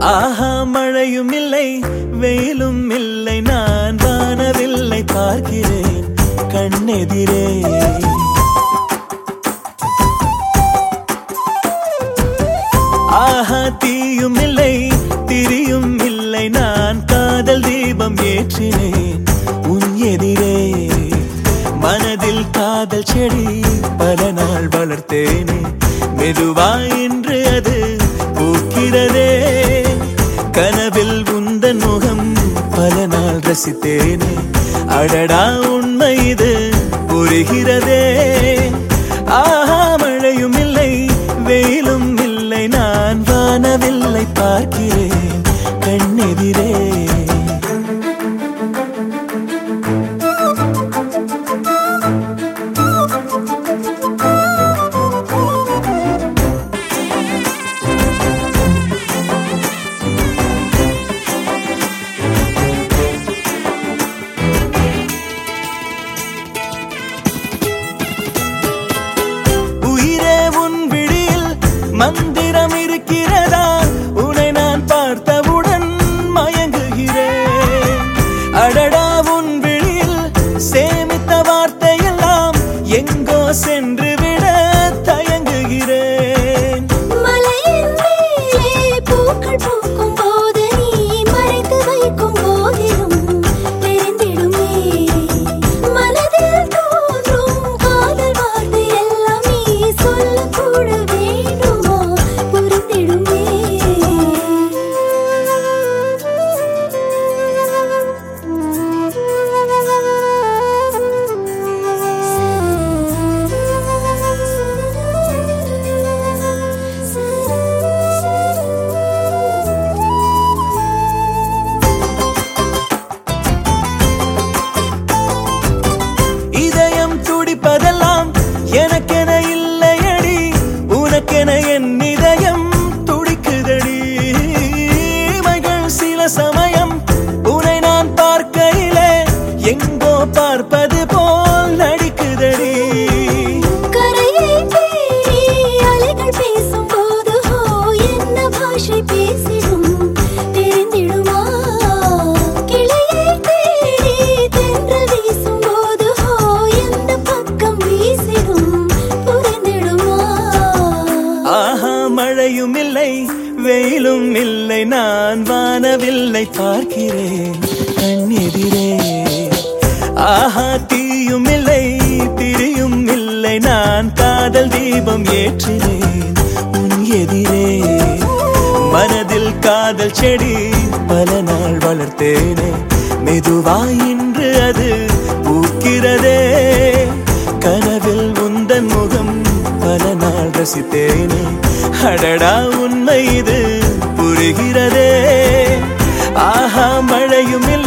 ஆஹா மழையும் இல்லை வெயிலும் இல்லை நான் வானவில்லை பார்க்கிறேன் கண்ணெதிரே ஆஹா தீயும் இல்லை திரியும் இல்லை நான் காதல் தீபம் ஏற்றினேன் உன் எதிரே மனதில் காதல் செடி பல நாள் வளர்த்தேனே மெதுவாய் இன்று அது பூக்கிறதே கனவில் உந்தன் முகம் பல நாள் ரசித்தேனே அடடா உண்மை இது புரிகிறதே ஆஹா மழையும் இல்லை வெயிலும் இல்லை நான் வானவில்லை பார்க்கிறேன் கண்ணெதிரே உயிரே உன் விழியில் மந்திரம் இருக்கிறதா உன்னை நான் பார்த்தவுடன் மயங்குகிறேன் அடடா உன் விழியில் சேமித்த வார்த்தையெல்லாம் எங்கோ சென்று விட தயங்குகிறேன் மலையின் மேலே பூக்கள் பூக்கும் போது நீ மறைத்து வைக்கும் போதிலும் தெரிந்திடுமே மனதில் தோன்றும் காதல் வார்த்தை எல்லாம் நீ சொல்லக்கூட வேண்டுமா புரிந்திடுமே இதயம் துடிப்பதெல்லாம் எனக்கென இல்லையடி உனக்கென என் இதயம் துடிக்குதடி மகள் சில சமயம் உன்னை நான் பார்க்கையிலே எங்கோ பார்ப்பது போல் நடிக்குதடி கரையை தேடி அலைகள் பேசும்போது ஹோ என்ன பாஷை பேசிடும் தெரிந்திடுமா கிளையை தேடி தென்றல் வீசும்போது ஹோ எந்த பக்கம் வீசிடும் புரிந்திடுமா ஆஹா மழையும் இல்லை வெயிலும் இல்லை நான் வானவில்லை பார்க்கிறேன் கண்ணெதிரே ஆஹா தீயும் இல்லை திரியும் இல்லை நான் காதல் தீபம் ஏற்றினேன் உன் எதிரே மனதில் காதல் செடி பல நாள் வளர்த்தேனே மெதுவாய் இன்று அது பூக்கிறதே கனவில் உந்தன் முகம் பல நாள் ரசித்தேனே அடடா உண்மை இது புரிகிறதே ஆஹா மழையும் இல்லை